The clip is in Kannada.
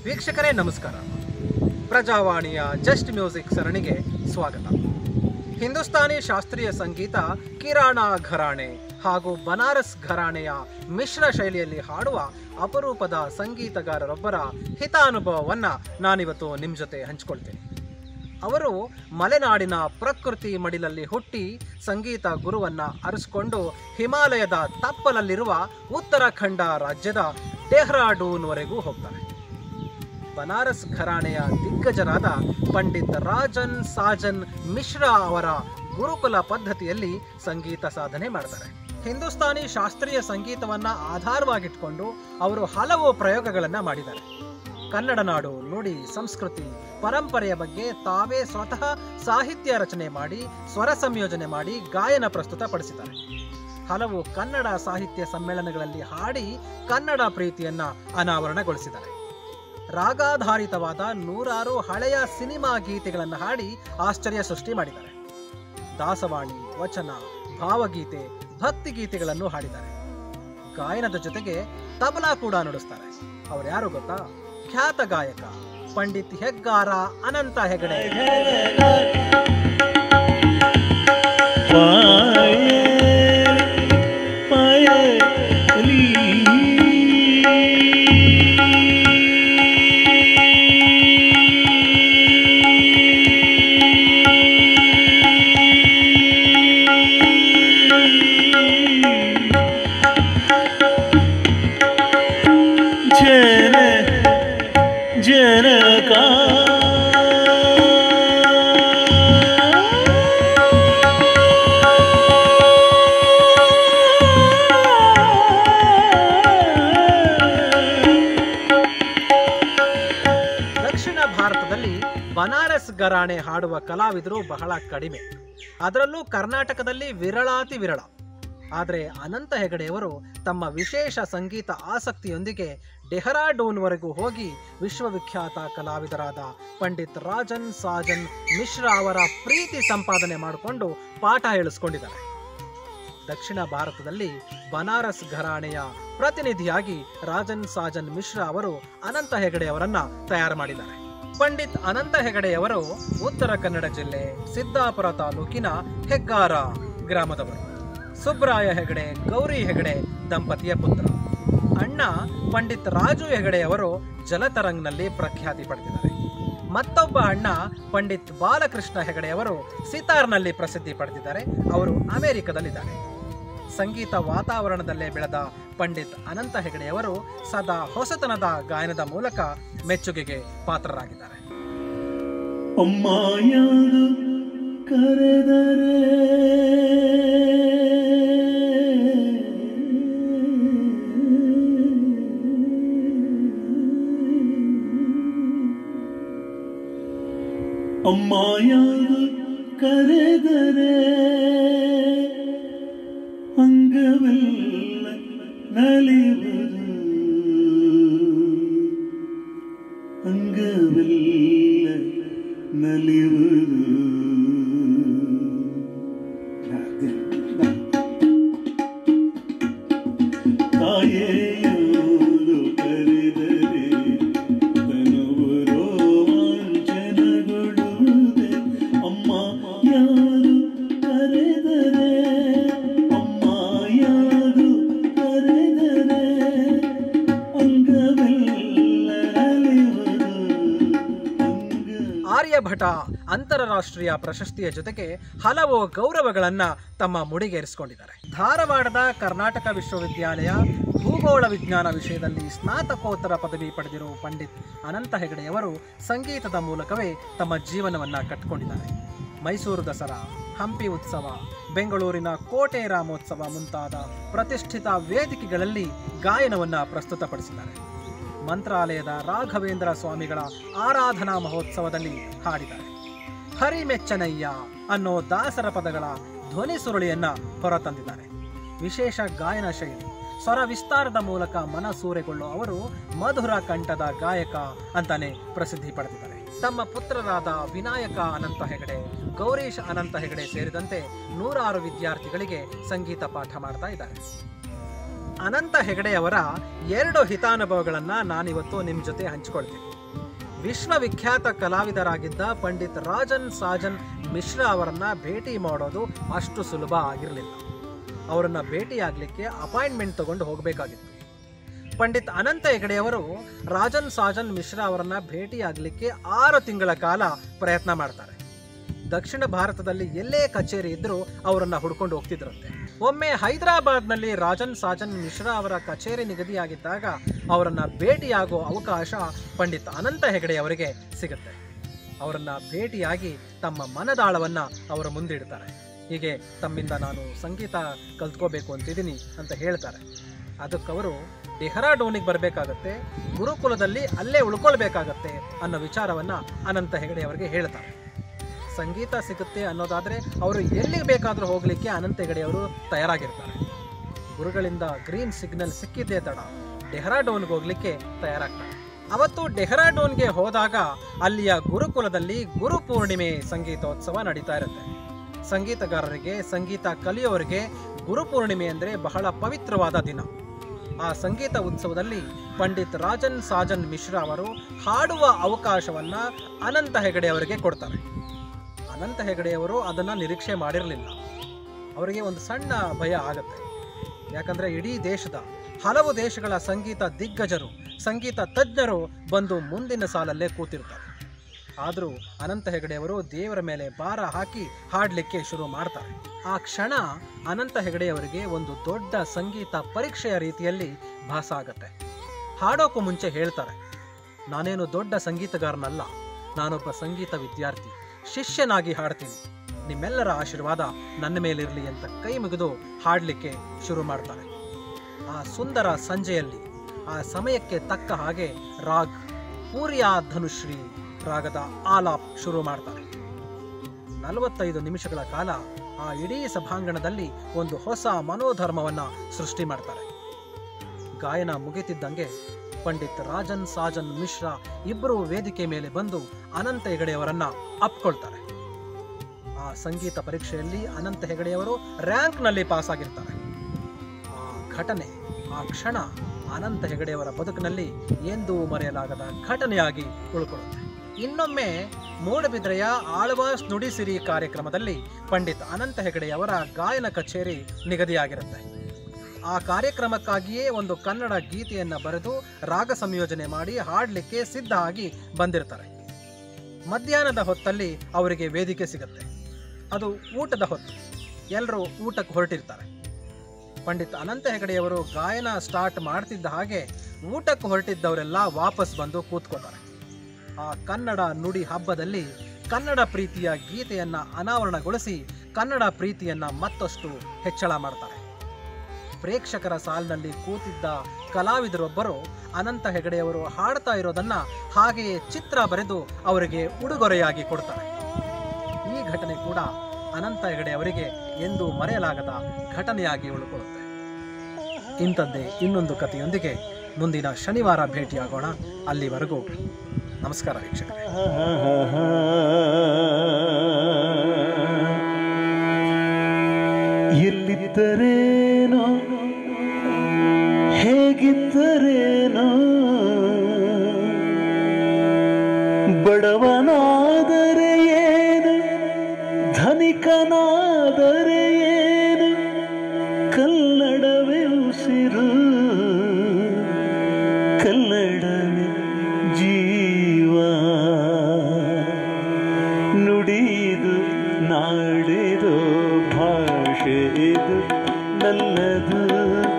ವೀಕ್ಷಕರೇ ನಮಸ್ಕಾರ ಪ್ರಜಾವಾಣಿಯ ಜಸ್ಟ್ ಮ್ಯೂಸಿಕ್ ಸರಣಿಗೆ ಸ್ವಾಗತ ಹಿಂದೂಸ್ತಾನಿ ಶಾಸ್ತ್ರೀಯ ಸಂಗೀತ ಕಿರಾಣ ಘರಾಣೆ ಹಾಗೂ ಬನಾರಸ್ ಘರಾಣೆಯ ಮಿಶ್ರ ಶೈಲಿಯಲ್ಲಿ ಹಾಡುವ ಅಪರೂಪದ ಸಂಗೀತಗಾರರೊಬ್ಬರ ಹಿತಾನುಭವವನ್ನ ನಾನಿವತ್ತು ನಿಮ್ಮ ಜೊತೆ ಹಂಚಿಕೊಳ್ತೇನೆ ಅವರು ಮಲೆನಾಡಿನ ಪ್ರಕೃತಿ ಮಡಿಲಲ್ಲಿ ಹುಟ್ಟಿ ಸಂಗೀತ ಗುರುವನ್ನ ಅರಸಿಕೊಂಡು ಹಿಮಾಲಯದ ತಪ್ಪಲಲ್ಲಿರುವ ಉತ್ತರಾಖಂಡ ರಾಜ್ಯದ ಡೆಹ್ರಾಡೂನ್ವರೆಗೂ ಹೋಗ್ತಾರೆ ಬನಾರಸ್ ಘರಾಣೆಯ ದಿಗ್ಗಜರಾದ ಪಂಡಿತ್ ರಾಜನ್ ಸಾಜನ್ ಮಿಶ್ರಾ ಅವರ ಗುರುಕುಲ ಪದ್ಧತಿಯಲ್ಲಿ ಸಂಗೀತ ಸಾಧನೆ ಮಾಡ್ತಾರೆ ಹಿಂದೂಸ್ತಾನಿ ಶಾಸ್ತ್ರೀಯ ಸಂಗೀತವನ್ನ ಆಧಾರವಾಗಿಟ್ಕೊಂಡು ಅವರು ಹಲವು ಪ್ರಯೋಗಗಳನ್ನ ಮಾಡಿದ್ದಾರೆ ಕನ್ನಡ ನಾಡು ನುಡಿ ಸಂಸ್ಕೃತಿ ಪರಂಪರೆಯ ಬಗ್ಗೆ ತಾವೇ ಸ್ವತಃ ಸಾಹಿತ್ಯ ರಚನೆ ಮಾಡಿ ಸ್ವರ ಸಂಯೋಜನೆ ಮಾಡಿ ಗಾಯನ ಪ್ರಸ್ತುತಪಡಿಸಿದ್ದಾರೆ ಹಲವು ಕನ್ನಡ ಸಾಹಿತ್ಯ ಸಮ್ಮೇಳನಗಳಲ್ಲಿ ಹಾಡಿ ಕನ್ನಡ ಪ್ರೀತಿಯನ್ನ ಅನಾವರಣಗೊಳಿಸಿದ್ದಾರೆ ರಾಗಾಧಾರಿತವಾದ ನೂರಾರು ಹಳೆಯ ಸಿನಿಮಾ ಗೀತೆಗಳನ್ನು ಹಾಡಿ ಆಶ್ಚರ್ಯ ಸೃಷ್ಟಿ ಮಾಡಿದ್ದಾರೆ ದಾಸವಾಣಿ ವಚನ ಭಾವಗೀತೆ ಭಕ್ತಿ ಗೀತೆಗಳನ್ನು ಹಾಡಿದ್ದಾರೆ ಗಾಯನದ ಜೊತೆಗೆ ತಬಲಾ ಕೂಡ ನುಡಿಸ್ತಾರೆ ಅವ್ರು ಯಾರು ಗೊತ್ತಾ ಖ್ಯಾತ ಗಾಯಕ ಪಂಡಿತ್ ಹೆಗ್ಗಾರ ಅನಂತ ಹೆಗಡೆ ಜನ ಜನಕ ದಕ್ಷಿಣ ಭಾರತದಲ್ಲಿ ಬನಾರಸ್ ಗರಾಣೆ ಹಾಡುವ ಕಲಾವಿದರು ಬಹಳ ಕಡಿಮೆ ಅದರಲ್ಲೂ ಕರ್ನಾಟಕದಲ್ಲಿ ವಿರಳಾತಿ ವಿರಳ ಆದರೆ ಅನಂತ ಹೆಗಡೆಯವರು ತಮ್ಮ ವಿಶೇಷ ಸಂಗೀತ ಆಸಕ್ತಿಯೊಂದಿಗೆ ಡೆಹರಾಡೂನ್ವರೆಗೂ ಹೋಗಿ ವಿಶ್ವವಿಖ್ಯಾತ ಕಲಾವಿದರಾದ ಪಂಡಿತ್ ರಾಜನ್ ಸಾಜನ್ ಮಿಶ್ರಾ ಅವರ ಪ್ರೀತಿ ಸಂಪಾದನೆ ಮಾಡಿಕೊಂಡು ಪಾಠ ಹೇಳಿಸ್ಕೊಂಡಿದ್ದಾರೆ ದಕ್ಷಿಣ ಭಾರತದಲ್ಲಿ ಬನಾರಸ್ ಘರಾಣೆಯ ಪ್ರತಿನಿಧಿಯಾಗಿ ರಾಜನ್ ಸಾಜನ್ ಮಿಶ್ರಾ ಅವರು ಅನಂತ ಹೆಗಡೆಯವರನ್ನ ತಯಾರು ಮಾಡಿದ್ದಾರೆ ಪಂಡಿತ್ ಅನಂತ ಹೆಗಡೆಯವರು ಉತ್ತರ ಕನ್ನಡ ಜಿಲ್ಲೆ ಸಿದ್ದಾಪುರ ತಾಲೂಕಿನ ಹೆಗ್ಗಾರ ಗ್ರಾಮದವರು ಸುಬ್ರಾಯ ಹೆಗಡೆ ಗೌರಿ ಹೆಗಡೆ ದಂಪತಿಯ ಪುತ್ರ ಅಣ್ಣ ಪಂಡಿತ್ ರಾಜು ಹೆಗಡೆಯವರು ಜಲತರಂಗ್ನಲ್ಲಿ ಪ್ರಖ್ಯಾತಿ ಪಡೆದಿದ್ದಾರೆ ಮತ್ತೊಬ್ಬ ಅಣ್ಣ ಪಂಡಿತ್ ಬಾಲಕೃಷ್ಣ ಹೆಗಡೆಯವರು ಸಿತಾರ್ನಲ್ಲಿ ಪ್ರಸಿದ್ಧಿ ಪಡೆದಿದ್ದಾರೆ ಅವರು ಅಮೆರಿಕದಲ್ಲಿದ್ದಾರೆ ಸಂಗೀತ ವಾತಾವರಣದಲ್ಲೇ ಬೆಳೆದ ಪಂಡಿತ್ ಅನಂತ ಹೆಗಡೆಯವರು ಸದಾ ಹೊಸತನದ ಗಾಯನದ ಮೂಲಕ ಮೆಚ್ಚುಗೆಗೆ ಪಾತ್ರರಾಗಿದ್ದಾರೆ ಅಮ್ಮ ಯಾರು ಕರೆದರೆ ಅಮ್ಮ ಯಾರು ಕರೆದರೆ ಅಂಗವೆಲ್ಲ ನಲಿವುದು ಅಂಗವೆಲ್ಲ ನಲಿವುದು ತಾಯೆಯವರು ಕರೆದರೆ ತನುವು ರೋಮಾಂಚನಗೊಳ್ಳುವುದೇ ಅಮ್ಮ ಯಾರು ಕರೆದರೆ ಅಮ್ಮ ಯಾರು ಕರೆದರೆ ಅಂಗವೆಲ್ಲ ನಲಿವುದು ಅಂಗ ಆರ್ಯಭಟ ಅಂತಾರಾಷ್ಟ್ರೀಯ ಪ್ರಶಸ್ತಿಯ ಜೊತೆಗೆ ಹಲವು ಗೌರವಗಳನ್ನ ತಮ್ಮ ಮುಡಿಗೇರಿಸಿಕೊಂಡಿದ್ದಾರೆ ಧಾರವಾಡದ ಕರ್ನಾಟಕ ವಿಶ್ವವಿದ್ಯಾಲಯ ಭೂಗೋಳ ವಿಜ್ಞಾನ ವಿಷಯದಲ್ಲಿ ಸ್ನಾತಕೋತ್ತರ ಪದವಿ ಪಡೆದಿರುವ ಪಂಡಿತ್ ಅನಂತ ಹೆಗಡೆಯವರು ಸಂಗೀತದ ಮೂಲಕವೇ ತಮ್ಮ ಜೀವನವನ್ನ ಕಟ್ಟಿಕೊಂಡಿದ್ದಾರೆ ಮೈಸೂರು ದಸರಾ ಹಂಪಿ ಉತ್ಸವ ಬೆಂಗಳೂರಿನ ಕೋಟೆ ರಾಮೋತ್ಸವ ಮುಂತಾದ ಪ್ರತಿಷ್ಠಿತ ವೇದಿಕೆಗಳಲ್ಲಿ ಗಾಯನವನ್ನ ಪ್ರಸ್ತುತಪಡಿಸಿದ್ದಾರೆ ಮಂತ್ರಾಲಯದ ರಾಘವೇಂದ್ರ ಸ್ವಾಮಿಗಳ ಆರಾಧನಾ ಮಹೋತ್ಸವದಲ್ಲಿ ಹಾಡಿದ್ದಾರೆ ಹರಿಮೆಚ್ಚನಯ್ಯ ಅನ್ನೋ ದಾಸರ ಪದಗಳ ಧ್ವನಿ ಸುರುಳಿಯನ್ನ ಹೊರತಂದಿದ್ದಾರೆ ವಿಶೇಷ ಗಾಯನ ಶೈಲಿ ಸ್ವರ ವಿಸ್ತಾರದ ಮೂಲಕ ಮನಸೂರೆಗೊಳ್ಳುವ ಅವರು ಮಧುರ ಕಂಠದ ಗಾಯಕ ಅಂತಾನೆ ಪ್ರಸಿದ್ಧಿ ಪಡೆದಿದ್ದಾರೆ ತಮ್ಮ ಪುತ್ರರಾದ ವಿನಾಯಕ ಅನಂತ ಹೆಗಡೆ ಗೌರೀಶ್ ಅನಂತ ಹೆಗಡೆ ಸೇರಿದಂತೆ ನೂರಾರು ವಿದ್ಯಾರ್ಥಿಗಳಿಗೆ ಸಂಗೀತ ಪಾಠ ಮಾಡ್ತಾ ಇದ್ದಾರೆ ಅನಂತ ಹೆಗಡೆಯವರ ಎರಡು ಹಿತಾನುಭವಗಳನ್ನು ನಾನಿವತ್ತು ನಿಮ್ಮ ಜೊತೆ ಹಂಚಿಕೊಳ್ತೀನಿ ವಿಶ್ವವಿಖ್ಯಾತ ಕಲಾವಿದರಾಗಿದ್ದ ಪಂಡಿತ್ ರಾಜನ್ ಸಾಜನ್ ಮಿಶ್ರಾ ಅವರನ್ನ ಭೇಟಿ ಮಾಡೋದು ಅಷ್ಟು ಸುಲಭ ಆಗಿರಲಿಲ್ಲ ಅವರನ್ನ ಭೇಟಿಯಾಗಲಿಕ್ಕೆ ಅಪಾಯಿಂಟ್ಮೆಂಟ್ ತಗೊಂಡು ಹೋಗಬೇಕಾಗಿತ್ತು ಪಂಡಿತ್ ಅನಂತ ಹೆಗಡೆಯವರು ರಾಜನ್ ಸಾಜನ್ ಮಿಶ್ರಾ ಅವರನ್ನ ಭೇಟಿಯಾಗಲಿಕ್ಕೆ ಆರು ತಿಂಗಳ ಕಾಲ ಪ್ರಯತ್ನ ಮಾಡ್ತಾರೆ ದಕ್ಷಿಣ ಭಾರತದಲ್ಲಿ ಎಲ್ಲೇ ಕಚೇರಿ ಇದ್ರೂ ಅವರನ್ನ ಹುಡ್ಕೊಂಡು ಹೋಗ್ತಿದ್ರಂತೆ ಒಮ್ಮೆ ಹೈದರಾಬಾದ್ನಲ್ಲಿ ರಾಜನ್ ಸಾಜನ್ ಮಿಶ್ರಾ ಅವರ ಕಚೇರಿ ನಿಗದಿಯಾಗಿದ್ದಾಗ ಅವರನ್ನ ಭೇಟಿಯಾಗೋ ಅವಕಾಶ ಪಂಡಿತ್ ಅನಂತ ಹೆಗಡೆಯವರಿಗೆ ಸಿಗುತ್ತೆ ಅವರನ್ನ ಭೇಟಿಯಾಗಿ ತಮ್ಮ ಮನದಾಳವನ್ನ ಅವರ ಮುಂದಿಡ್ತಾರೆ ಹೀಗೆ ತಮ್ಮಿಂದ ನಾನು ಸಂಗೀತ ಕಲ್ತ್ಕೋಬೇಕು ಅಂತಿದ್ದೀನಿ ಅಂತ ಹೇಳ್ತಾರೆ ಅದಕ್ಕವರು ಡೆಹ್ರಾಡೂನಿಗೆ ಬರಬೇಕಾಗತ್ತೆ ಗುರುಕುಲದಲ್ಲಿ ಅಲ್ಲೇ ಉಳ್ಕೊಳ್ಬೇಕಾಗತ್ತೆ ಅನ್ನೋ ವಿಚಾರವನ್ನ ಅನಂತ ಹೆಗಡೆ ಅವರಿಗೆ ಹೇಳ್ತಾರೆ ಸಂಗೀತ ಸಿಗುತ್ತೆ ಅನ್ನೋದಾದ್ರೆ ಅವರು ಎಲ್ಲಿಗೆ ಬೇಕಾದರೂ ಹೋಗಲಿಕ್ಕೆ ಅನಂತ ಹೆಗಡೆ ಅವರು ತಯಾರಾಗಿರ್ತಾರೆ ಗುರುಗಳಿಂದ ಗ್ರೀನ್ ಸಿಗ್ನಲ್ ಸಿಕ್ಕಿದ್ದೇ ತಡ ಡೆಹ್ರಾಡೂನ್ಗೆ ಹೋಗ್ಲಿಕ್ಕೆ ತಯಾರಾಗ್ತಾರೆ ಅವತ್ತು ಡೆಹ್ರಾಡೂನ್ಗೆ ಹೋದಾಗ ಅಲ್ಲಿಯ ಗುರುಕುಲದಲ್ಲಿ ಗುರು ಪೂರ್ಣಿಮೆ ಸಂಗೀತೋತ್ಸವ ನಡೀತಾ ಇರುತ್ತೆ ಸಂಗೀತಗಾರರಿಗೆ ಸಂಗೀತ ಕಲಿಯೋರಿಗೆ ಗುರುಪೂರ್ಣಿಮೆ ಅಂದರೆ ಬಹಳ ಪವಿತ್ರವಾದ ದಿನ ಆ ಸಂಗೀತ ಉತ್ಸವದಲ್ಲಿ ಪಂಡಿತ್ ರಾಜನ್ ಸಾಜನ್ ಮಿಶ್ರಾ ಅವರು ಹಾಡುವ ಅವಕಾಶವನ್ನ ಅನಂತ ಹೆಗಡೆ ಅವರಿಗೆ ಕೊಡ್ತಾರೆ ಅನಂತ ಹೆಗಡೆಯವರು ಅದನ್ನು ನಿರೀಕ್ಷೆ ಮಾಡಿರಲಿಲ್ಲ ಅವರಿಗೆ ಒಂದು ಸಣ್ಣ ಭಯ ಆಗತ್ತೆ ಯಾಕಂದರೆ ಇಡೀ ದೇಶದ ಹಲವು ದೇಶಗಳ ಸಂಗೀತ ದಿಗ್ಗಜರು ಸಂಗೀತ ತಜ್ಞರು ಬಂದು ಮುಂದಿನ ಸಾಲಲ್ಲೇ ಕೂತಿರ್ತಾರೆ ಆದರೂ ಅನಂತ ಹೆಗಡೆಯವರು ದೇವರ ಮೇಲೆ ಭಾರ ಹಾಕಿ ಹಾಡಲಿಕ್ಕೆ ಶುರು ಮಾಡ್ತಾರೆ ಆ ಕ್ಷಣ ಅನಂತ ಹೆಗಡೆಯವರಿಗೆ ಒಂದು ದೊಡ್ಡ ಸಂಗೀತ ಪರೀಕ್ಷೆಯ ರೀತಿಯಲ್ಲಿ ಭಾಸ ಆಗತ್ತೆ ಹಾಡೋಕ್ಕೂ ಮುಂಚೆ ಹೇಳ್ತಾರೆ ನಾನೇನು ದೊಡ್ಡ ಸಂಗೀತಗಾರನಲ್ಲ ನಾನೊಬ್ಬ ಸಂಗೀತ ವಿದ್ಯಾರ್ಥಿ ಶಿಷ್ಯನಾಗಿ ಹಾಡ್ತೀನಿ ನಿಮ್ಮೆಲ್ಲರ ಆಶೀರ್ವಾದ ನನ್ನ ಮೇಲಿರಲಿ ಅಂತ ಕೈ ಮುಗಿದು ಹಾಡಲಿಕ್ಕೆ ಶುರು ಮಾಡ್ತಾರೆ ಆ ಸುಂದರ ಸಂಜೆಯಲ್ಲಿ ಆ ಸಮಯಕ್ಕೆ ತಕ್ಕ ಹಾಗೆ ರಾಗ್ ಪೂರ್ಯಾ ಧನುಶ್ರೀ ರಾಗದ ಆಲಾಪ್ ಶುರು ಮಾಡ್ತಾರೆ ನಲವತ್ತೈದು ನಿಮಿಷಗಳ ಕಾಲ ಆ ಇಡೀ ಸಭಾಂಗಣದಲ್ಲಿ ಒಂದು ಹೊಸ ಮನೋಧರ್ಮವನ್ನ ಸೃಷ್ಟಿ ಮಾಡ್ತಾರೆ ಗಾಯನ ಮುಗಿತಿದ್ದಂಗೆ ಪಂಡಿತ್ ರಾಜನ್ ಸಾಜನ್ ಮಿಶ್ರಾ ಇಬ್ಬರು ವೇದಿಕೆ ಮೇಲೆ ಬಂದು ಅನಂತ ಹೆಗಡೆಯವರನ್ನ ಅಪ್ಕೊಳ್ತಾರೆ ಆ ಸಂಗೀತ ಪರೀಕ್ಷೆಯಲ್ಲಿ ಅನಂತ ಹೆಗಡೆಯವರು ರ್ಯಾಂಕ್ನಲ್ಲಿ ಪಾಸ್ ಆಗಿರ್ತಾರೆ ಆ ಘಟನೆ ಆ ಕ್ಷಣ ಅನಂತ ಹೆಗಡೆಯವರ ಬದುಕಿನಲ್ಲಿ ಎಂದೂ ಮರೆಯಲಾಗದ ಘಟನೆಯಾಗಿ ಉಳ್ಕೊಳ್ಳುತ್ತೆ ಇನ್ನೊಮ್ಮೆ ಮೂಡಬಿದ್ರೆಯ ಆಳ್ವಾಸ್ ನುಡಿಸಿರಿ ಕಾರ್ಯಕ್ರಮದಲ್ಲಿ ಪಂಡಿತ್ ಅನಂತ ಹೆಗಡೆಯವರ ಗಾಯನ ಕಚೇರಿ ನಿಗದಿಯಾಗಿರುತ್ತೆ ಆ ಕಾರ್ಯಕ್ರಮಕ್ಕಾಗಿಯೇ ಒಂದು ಕನ್ನಡ ಗೀತೆಯನ್ನ ಬರೆದು ರಾಗ ಸಂಯೋಜನೆ ಮಾಡಿ ಹಾಡಲಿಕ್ಕೆ ಸಿದ್ಧ ಆಗಿ ಬಂದಿರ್ತಾರೆ ಮಧ್ಯಾಹ್ನದ ಹೊತ್ತಲ್ಲಿ ಅವರಿಗೆ ವೇದಿಕೆ ಸಿಗುತ್ತೆ ಅದು ಊಟದ ಹೊತ್ತು ಎಲ್ಲರೂ ಊಟಕ್ಕೆ ಹೊರಟಿರ್ತಾರೆ ಪಂಡಿತ್ ಅನಂತ ಹೆಗಡೆಯವರು ಗಾಯನ ಸ್ಟಾರ್ಟ್ ಮಾಡ್ತಿದ್ದ ಹಾಗೆ ಊಟಕ್ಕೆ ಹೊರಟಿದ್ದವರೆಲ್ಲ ವಾಪಸ್ ಬಂದು ಕೂತ್ಕೋತಾರೆ ಆ ಕನ್ನಡ ನುಡಿ ಹಬ್ಬದಲ್ಲಿ ಕನ್ನಡ ಪ್ರೀತಿಯ ಗೀತೆಯನ್ನ ಅನಾವರಣಗೊಳಿಸಿ ಕನ್ನಡ ಪ್ರೀತಿಯನ್ನ ಮತ್ತಷ್ಟು ಹೆಚ್ಚಳ ಮಾಡ್ತಾರೆ ಪ್ರೇಕ್ಷಕರ ಸಾಲಿನಲ್ಲಿ ಕೂತಿದ್ದ ಕಲಾವಿದರೊಬ್ಬರು ಅನಂತ ಹೆಗಡೆಯವರು ಹಾಡ್ತಾ ಇರೋದನ್ನ ಹಾಗೆಯೇ ಚಿತ್ರ ಬರೆದು ಅವರಿಗೆ ಉಡುಗೊರೆಯಾಗಿ ಕೊಡ್ತಾರೆ ಈ ಘಟನೆ ಕೂಡ ಅನಂತ ಹೆಗಡೆ ಅವರಿಗೆ ಎಂದು ಮರೆಯಲಾಗದ ಘಟನೆಯಾಗಿ ಉಳ್ಕೊಳ್ಳುತ್ತೆ ಇಂಥದ್ದೇ ಇನ್ನೊಂದು ಕಥೆಯೊಂದಿಗೆ ಮುಂದಿನ ಶನಿವಾರ ಭೇಟಿಯಾಗೋಣ ಅಲ್ಲಿವರೆಗೂ ನಮಸ್ಕಾರ ವೀಕ್ಷಕರೇ ಎಲ್ಲಿದ್ದರೇನೋ ಹೇಗಿದ್ದರೇನೋ ಬಡವನಾದರೆ ಏನು ಧನಿಕನಾದರೆ ಏನು ಕನ್ನಡವೇ ಉಸಿರು ಕನ್ನಡವೇ ಜೀವ ನುಡಿದು ನಾಡಿದು ಭಾಷೆ ಇದು ನನ್ನದು